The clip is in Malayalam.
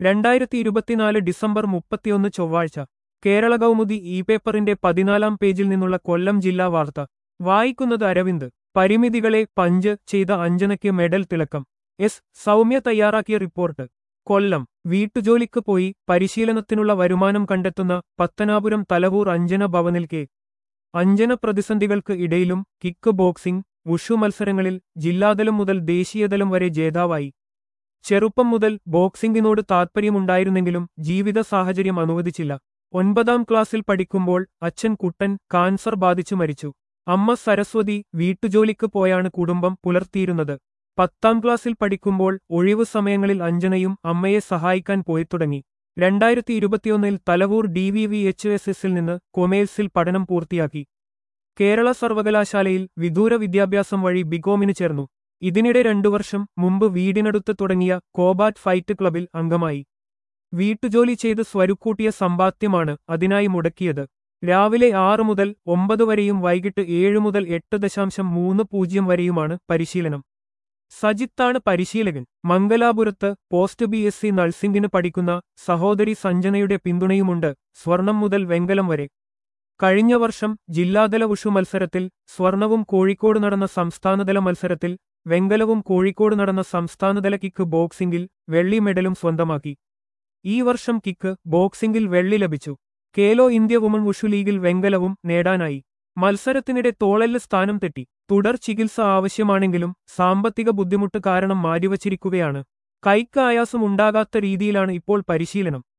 രണ്ടായിരത്തി ഇരുപത്തിനാല് ഡിസംബർ മുപ്പത്തിയൊന്ന് ചൊവ്വാഴ്ച കേരള കൗമുദി ഇ പേപ്പറിന്റെ പതിനാലാം പേജിൽ നിന്നുള്ള കൊല്ലം ജില്ലാ വാർത്ത വായിക്കുന്നത് അരവിന്ദ് പരിമിതികളെ പഞ്ച് ചെയ്ത അഞ്ജനയ്ക്ക് മെഡൽ തിളക്കം എസ് സൗമ്യ തയ്യാറാക്കിയ റിപ്പോർട്ട് കൊല്ലം വീട്ടുജോലിക്ക് പോയി പരിശീലനത്തിനുള്ള വരുമാനം കണ്ടെത്തുന്ന പത്തനാപുരം തലവൂർ അഞ്ജന ഭവനിൽ കെ അഞ്ജന പ്രതിസന്ധികൾക്ക് ഇടയിലും കിക്ക് ബോക്സിംഗ് വുഷു മത്സരങ്ങളിൽ ജില്ലാതലം മുതൽ ദേശീയതലം വരെ ജേതാവായി ചെറുപ്പം മുതൽ ബോക്സിംഗിനോട് താൽപ്പര്യമുണ്ടായിരുന്നെങ്കിലും ജീവിത സാഹചര്യം അനുവദിച്ചില്ല ഒൻപതാം ക്ലാസ്സിൽ പഠിക്കുമ്പോൾ അച്ഛൻ കുട്ടൻ കാൻസർ ബാധിച്ചു മരിച്ചു അമ്മ സരസ്വതി വീട്ടുജോലിക്ക് പോയാണ് കുടുംബം പുലർത്തിയിരുന്നത് പത്താം ക്ലാസ്സിൽ പഠിക്കുമ്പോൾ ഒഴിവു സമയങ്ങളിൽ അഞ്ജനയും അമ്മയെ സഹായിക്കാൻ പോയി തുടങ്ങി രണ്ടായിരത്തി ഇരുപത്തിയൊന്നിൽ Thalavoor D V V H S എസിൽ നിന്ന് കൊമേഴ്സിൽ പഠനം പൂർത്തിയാക്കി കേരള സർവകലാശാലയിൽ വിദൂര വിദ്യാഭ്യാസം വഴി ബികോമിന് ചേർന്നു ഇതിനിടെ രണ്ടു വർഷം മുമ്പ് വീടിനടുത്ത് തുടങ്ങിയ കോബാറ്റ് ഫൈറ്റ് ക്ലബിൽ അംഗമായി വീട്ടുജോലി ചെയ്ത് സ്വരുക്കൂട്ടിയ സമ്പാദ്യമാണ് അതിനായി മുടക്കിയത് രാവിലെ ആറ് മുതൽ ഒമ്പത് വരെയും വൈകിട്ട് ഏഴ് മുതൽ എട്ട് ദശാംശം മൂന്ന് പൂജ്യം വരെയുമാണ് പരിശീലനം സജിത്താണ് പരിശീലകൻ മംഗലാപുരത്ത് പോസ്റ്റ് ബി എസ് സി നഴ്സിംഗിന് പഠിക്കുന്ന സഹോദരി സഞ്ജനയുടെ പിന്തുണയുമുണ്ട് സ്വർണം മുതൽ വെങ്കലം വരെ കഴിഞ്ഞ വർഷം ജില്ലാതല ഉഷു മത്സരത്തിൽ സ്വർണവും കോഴിക്കോട് നടന്ന സംസ്ഥാനതല മത്സരത്തിൽ വെങ്കലവും കോഴിക്കോട് നടന്ന സംസ്ഥാനതല കിക്ക് ബോക്സിംഗിൽ വെള്ളി മെഡലും സ്വന്തമാക്കി ഈ വർഷം കിക്ക് ബോക്സിംഗിൽ വെള്ളി ലഭിച്ചു കേലോ ഇന്ത്യ വുമൺ വുഷു ലീഗിൽ വെങ്കലവും നേടാനായി മത്സരത്തിനിടെ തോളല് സ്ഥാനം തെറ്റി തുടർ ചികിത്സ ആവശ്യമാണെങ്കിലും സാമ്പത്തിക ബുദ്ധിമുട്ട് കാരണം മാറ്റിവച്ചിരിക്കുകയാണ് കൈക്ക് ആയാസം ഉണ്ടാകാത്ത രീതിയിലാണ് ഇപ്പോൾ പരിശീലനം